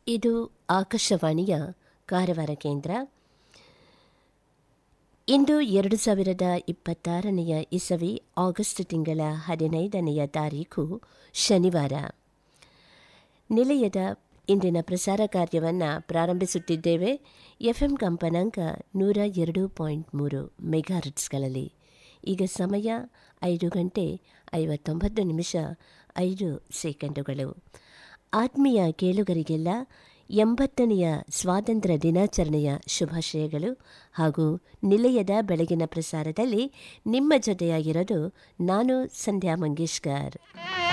ಇದು ಆಕಾಶವಾಣಿಯ ಕಾರವಾರ ಕೇಂದ್ರ ಇಂದು ಎರಡು ಸಾವಿರದ ಇಪ್ಪತ್ತಾರನೆಯ ಇಸವಿ ಆಗಸ್ಟ್ ತಿಂಗಳ ಹದಿನೈದನೆಯ ತಾರೀಖು ಶನಿವಾರ ನಿಲಯದ ಇಂದಿನ ಪ್ರಸಾರ ಕಾರ್ಯವನ್ನು ಪ್ರಾರಂಭಿಸುತ್ತಿದ್ದೇವೆ ಎಫ್ಎಂ ಕಂಪನಾಂಕ ನೂರ ಎರಡು ಪಾಯಿಂಟ್ ಮೂರು ಮೆಗಾಹರ್ಟ್ಸ್ಗಳಲ್ಲಿ ಈಗ ಸಮಯ ಐದು ಗಂಟೆ ಐವತ್ತೊಂಬತ್ತು ನಿಮಿಷ ಐದು ಸೆಕೆಂಡುಗಳು ಆತ್ಮೀಯ ಕೇಳುಗರಿಗೆಲ್ಲ ಎಂಬತ್ತನೆಯ ಸ್ವಾತಂತ್ರ್ಯ ದಿನಾಚರಣೆಯ ಶುಭಾಶಯಗಳು ಹಾಗೂ ನಿಲಯದ ಬೆಳಗಿನ ಪ್ರಸಾರದಲ್ಲಿ ನಿಮ್ಮ ಜೊತೆಯಾಗಿರೋದು ನಾನು ಸಂಧ್ಯಾ ಮಂಗೇಶ್ಕರ್